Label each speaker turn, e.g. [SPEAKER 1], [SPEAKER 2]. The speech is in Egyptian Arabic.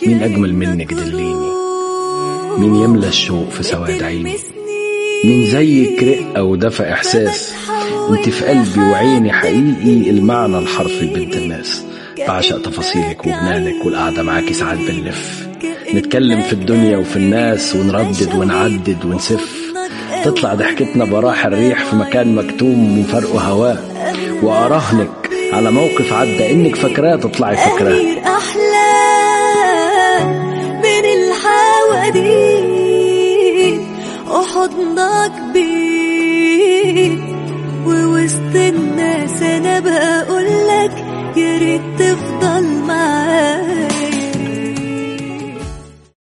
[SPEAKER 1] مين أجمل منك دليني مين يملى الشوق في سواد عيني مين زيك رقة ودفى إحساس انت في قلبي وعيني حقيقي المعنى الحرفي بنت الناس بعشق تفاصيلك وجنانك والقعدة معاكي ساعات بنلف نتكلم في الدنيا وفي الناس ونردد ونعدد ونسف تطلع ضحكتنا براح الريح في مكان مكتوم من فرقه هواه وأراهنك على موقف عدى إنك فاكراه تطلعي فاكراه
[SPEAKER 2] أمير أحلام من الحواديت وحضنك بيت ووسط الناس أنا بقولك يا ريت تفضل